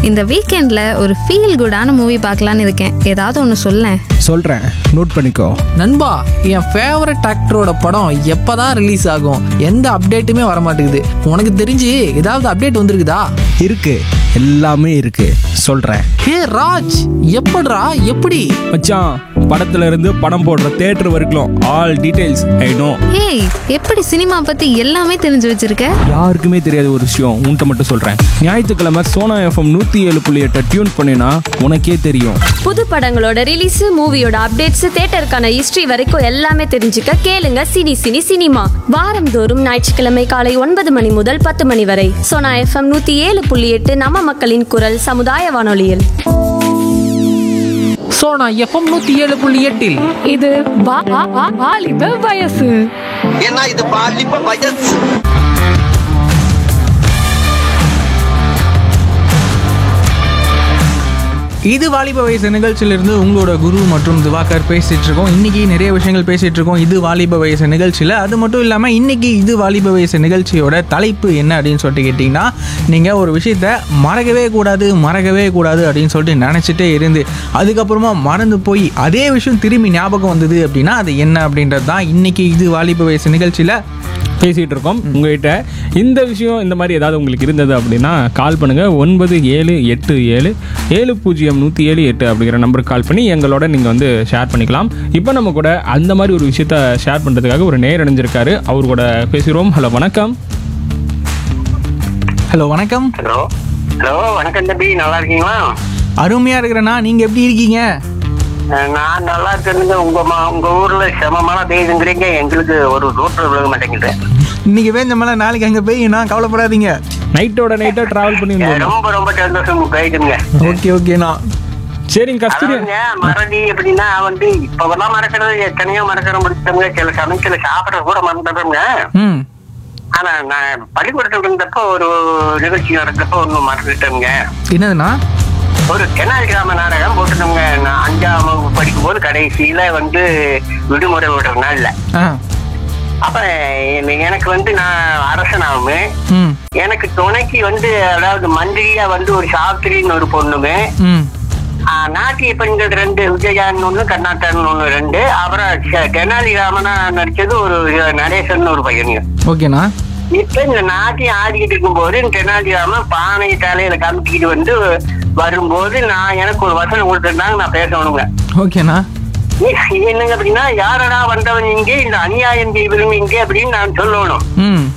இந்த வீக்கெண்ட்ல ஒரு ஃபீல் குடான மூவி பார்க்கலான்னு இருக்கேன் ஏதாவது ஒன்று சொல்லேன் சொல்கிறேன் நோட் பண்ணிக்கோ நண்பா என் ஃபேவரட் ஆக்டரோட படம் எப்பதான் ரிலீஸ் ஆகும் எந்த அப்டேட்டுமே வர மாட்டேங்குது உனக்கு தெரிஞ்சு ஏதாவது அப்டேட் வந்திருக்குதா இருக்கு எல்லாமே இருக்கு சொல்கிறேன் ஹே ராஜ் எப்படிடா எப்படி மச்சான் படத்துல இருந்து படம் போடுற தேட்டர் வரைக்கும் ஆல் டீடைல்ஸ் ஐ நோ ஏய் எப்படி சினிமா பத்தி எல்லாமே தெரிஞ்சு வச்சிருக்க யாருக்குமே தெரியாத ஒரு விஷயம் உன்கிட்ட மட்டும் சொல்கிறேன் ஞாயிற்றுக்கிழமை சோனா எஃப்எம் நூற்றி ஏழு புள்ளி எட்டை டியூன் பண்ணினா உனக்கே தெரியும் புது படங்களோட ரிலீஸ் மூவியோட அப்டேட்ஸ் தியேட்டருக்கான ஹிஸ்டரி வரைக்கும் எல்லாமே தெரிஞ்சுக்க கேளுங்க சினி சினி சினிமா வாரந்தோறும் ஞாயிற்றுக்கிழமை காலை ஒன்பது மணி முதல் பத்து மணி வரை சோனா எஃப்எம் நூத்தி ஏழு புள்ளி எட்டு நம்ம மக்களின் குரல் சமுதாய வானொலியில் சோனா எஃப்எம் நூத்தி ஏழு புள்ளி எட்டில் இது வா- வா- வா- வாலிப வயசு ஏன்னா இது பாலிப்ப வயசு இது வாலிப வயசு நிகழ்ச்சியிலிருந்து உங்களோட குரு மற்றும் திவாகர் பேசிட்டு இருக்கோம் இன்னைக்கு நிறைய விஷயங்கள் பேசிட்டு இருக்கோம் இது வாலிப வயசு நிகழ்ச்சியில் அது மட்டும் இல்லாமல் இன்னைக்கு இது வாலிப வயசு நிகழ்ச்சியோட தலைப்பு என்ன அப்படின்னு சொல்லிட்டு கேட்டிங்கன்னா நீங்கள் ஒரு விஷயத்த மறக்கவே கூடாது மறக்கவே கூடாது அப்படின்னு சொல்லிட்டு நினச்சிட்டே இருந்து அதுக்கப்புறமா மறந்து போய் அதே விஷயம் திரும்பி ஞாபகம் வந்தது அப்படின்னா அது என்ன அப்படின்றது தான் இன்னைக்கு இது வாலிப வயசு நிகழ்ச்சியில் பேசிகிட்டு இருக்கோம் உங்ககிட்ட இந்த விஷயம் இந்த மாதிரி ஏதாவது உங்களுக்கு இருந்தது அப்படின்னா கால் பண்ணுங்கள் ஒன்பது ஏழு எட்டு ஏழு ஏழு பூஜ்ஜியம் நூற்றி ஏழு எட்டு அப்படிங்கிற நம்பருக்கு கால் பண்ணி எங்களோட நீங்கள் வந்து ஷேர் பண்ணிக்கலாம் இப்போ நம்ம கூட அந்த மாதிரி ஒரு விஷயத்த ஷேர் பண்ணுறதுக்காக ஒரு நேர் அடைஞ்சிருக்காரு அவர் கூட பேசுகிறோம் ஹலோ வணக்கம் ஹலோ வணக்கம் ஹலோ ஹலோ வணக்கம் தம்பி நல்லா இருக்கீங்களா அருமையாக இருக்கிறேண்ணா நீங்கள் எப்படி இருக்கீங்க அஹ் நான் நல்லா இருக்கேனுங்க உங்க மா- உங்க ஊர்ல செமமான பெய்யுதுங்கிறீங்க எங்களுக்கு ஒரு ரோட்ல விழுக மாட்டேங்குது இன்னைக்கு வேஞ்ச மேலே நாளைக்கு அங்கே பெய்யுண்ணா கவலைப்படாதீங்க நைட்டோட நைட்டாக ட்ராவல் பண்ணி அஹ் வந்தோம் ரொம்ப ரொம்ப சந்தோஷம் பெய்யுதுங்க ஓகே ஓகேண்ணா சரிங்க கஸ்தூரி அதாவதுங்க, மறதி எப்படின்னா வந்து இப்பவெல்லாம் மறக்கிறது எத்தனையோ மறக்கிற முடிச்சவங்க சில சமயத்துல சாப்பிட கூட மறந்துடுறோங்க ம் ஆனா நான் பள்ளிக்கூடத்துல இருந்தப்போ ஒரு நிகழ்ச்சி நடந்தப்போ ஒண்ணு மறந்துட்டேங்க என்னதுண்ணா ஒரு தெனாலி ராம நாடகம் போட்டுட்டோங்க நான் அஞ்சாம் வகுப்பு படிக்கும் போது கடைசியில வந்து விடுமுறை விடுற நாள்ல ஆ அப்ப எ- எனக்கு வந்து நான் அரசனாவும் ம் எனக்கு துணைக்கு வந்து அதாவது மந்திரியா வந்து ஒரு சாஸ்திரின்னு ஒரு பொண்ணுமே ம் ஆஹ், நாட்டிய பெண்கள் ரெண்டு விஜயான்னு ஒண்ணு கர்நாடகன் ஒண்ணு ரெண்டு அப்புறம் ச- தெனாலி ராமனா நடிச்சது ஒரு நடேசன் ஒரு பையனுங்க ஓகேண்ணா இப்ப இந்த நாட்டியம் ஆடிக்கிட்டு இருக்கும்போது இந்த தெனாலிராமன் பானை தலையில கமிட்டிக்கிட்டு வந்து வரும்போது நான் எனக்கு ஒரு வசனம் கொடுத்துருந்தாங்க நான் பேசணுங்க ஓகேண்ணா என்னங்க அப்படின்னா யாரடா வந்தவன் இங்கே இந்த அநியாயம் செய்வதும் இங்கே அப்படின்னு நான் சொல்லணும் ம்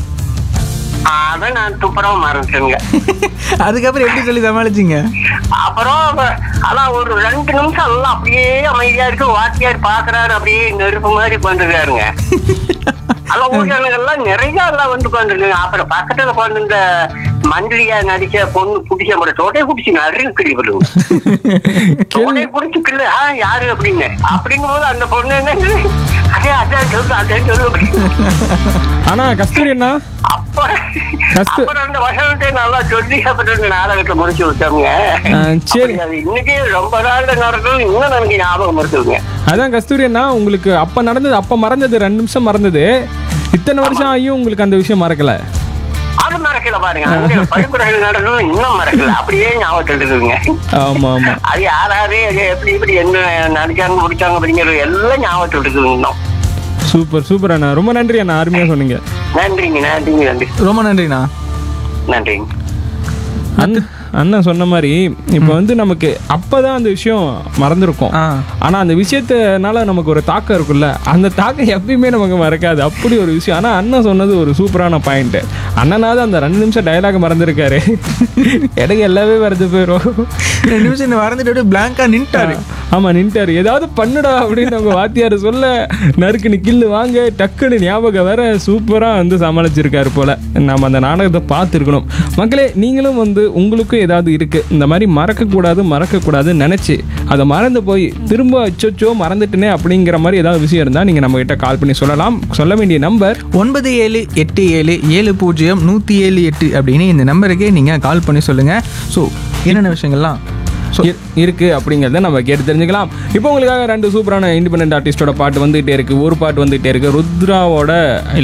அதை நான் துப்புரவும் மறந்துட்டேங்க அதுக்கப்புறம் எப்படி சொல்லி சமாளிச்சீங்க அப்புறம் அதான் ஒரு ரெண்டு நிமிஷம் எல்லாம் அப்படியே அமைதியா இருக்கு வாத்தியார் பாக்குறாரு அப்படியே நெருப்பு மாதிரி உட்காந்துருக்காருங்க எல்லாம் ஊழியர்கள்லாம் நிறைய எல்லாம் வந்து உட்காந்துருக்குங்க அப்புறம் பக்கத்துல உட்காந்து இந்த மந்திரியா நடிச்ச பொண்ணு புடிச்ச முறை தோட்டையை புடிச்சு நிறைய கிழிவிடுங்க தோட்டையை புடிச்சுக்கல ஆ யாரு அப்படின்னு அப்படிங்கும் போது அந்த பொண்ணு என்ன அதே அதான் சொல்லு அதான் சொல்லு அப்படின்னு. ஆனால் கஸ்தூரி அண்ணா அப்புறம் First- அப்புறம் அந்த வசனத்தை நல்லா சொல்லி அப்புறம் இந்த நாடகத்தை முடிச்சு விட்டாங்க ஆ, சரி. அப்படி அது இன்னைக்கு ரொம்ப நாள் நடக்கும் இன்னும் எனக்கு ஞாபகம் இருக்குதுங்க அதான் கஸ்தூரி அண்ணா உங்களுக்கு அப்போ நடந்தது அப்போ மறந்தது ரெண்டு நிமிஷம் மறந்தது இத்தனை வருஷம் ஆகியும் உங்களுக்கு அந்த விஷயம் மறக்கல அது மறக்கல பாருங்க அங்க படுகொலைகள் நடக்கும் இன்னும் மறக்கல அப்படியே ஞாபகத்தில் இருக்குதுங்க ஆமா ஆமா அது யாராரு அது எப்படி இப்படி என்ன நடிச்சாங்க முடிச்சாங்க அப்படிங்கிறது எல்லாம் ஞாபகத்தில் இருக்குது இன்னும் சூப்பர் சூப்பர் அண்ணா ரொம்ப நன்றி அண்ணா அருமையா சொன்னீங்க நன்றிங்க நன்றிங்க நன்றி ரொம்ப நன்றிண்ணா நன்றிங்க அண்ணன் அண்ணன் சொன்ன மாதிரி இப்போ வந்து நமக்கு அப்பதான் அந்த விஷயம் மறந்துருக்கும் ஆ. ஆனா அந்த விஷயத்தினால நமக்கு ஒரு தாக்கம் இருக்குல்ல அந்த தாக்கம் எப்பயுமே நமக்கு மறக்காது அப்படி ஒரு விஷயம் ஆனா அண்ணன் சொன்னது ஒரு சூப்பரான பாயிண்ட் அண்ணனாவது அந்த ரெண்டு நிமிஷம் டயலாக் மறந்துருக்காரு எனக்கு எல்லாமே மறந்து போயிடும் ரெண்டு நிமிஷம் என்ன மறந்துட்டு அப்படியே பிளாங்கா நின்ட்டாரு ஆமா நின்ட்டாரு ஏதாவது பண்ணுடா அப்படின்னு அவங்க வாத்தியார் சொல்ல நறுக்குன்னு கில்லு வாங்க டக்குன்னு ஞாபகம் வேற சூப்பரா வந்து சமாளிச்சிருக்காரு போல நம்ம அந்த நாடகத்தை பார்த்துருக்கணும் மக்களே நீங்களும் வந்து உங்களுக்கும் ஏதாவது இருக்கு இந்த மாதிரி மறக்கக்கூடாது மறக்கக்கூடாதுன்னு நினைச்சு அதை மறந்து போய் திரும்ப அச்சோ மறந்துட்டேனே அப்படிங்கிற மாதிரி ஏதாவது விஷயம் இருந்தால் நீங்கள் நம்ம கிட்ட கால் பண்ணி சொல்லலாம் சொல்ல வேண்டிய நம்பர் ஒன்பது ஏழு எட்டு ஏழு ஏழு பூஜ்ஜியம் நூற்றி ஏழு எட்டு அப்படின்னு இந்த நம்பருக்கே நீங்கள் கால் பண்ணி சொல்லுங்கள் ஸோ என்னென்ன விஷயங்கள்லாம் ஸோ இரு- இருக்கு அப்படிங்கிறத நம்ம கேட்டு தெரிஞ்சுக்கலாம் இப்போ உங்களுக்காக ரெண்டு சூப்பரான இண்டிபெண்டன்ட் ஆர்டிஸ்டோட பாட்டு வந்துகிட்டே இருக்கு ஒரு பாட்டு வந்துகிட்டே இருக்கு ருத்ராவோட இல்ல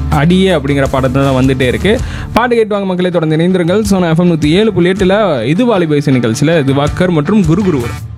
அடியே அப்படிங்கிற பாடத்தை தான் வந்துட்டே இருக்கு பாட்டு கேட்டுவாங்க மக்களை தொடர்ந்து இணைந்திருங்கள் சோனா எஃப்எம் நூற்றி ஏழு புள்ளி எட்டில் இது வாலிபேசி நிகழ்ச்சியில் இது வாக்கர் மற்றும் குரு குருவர்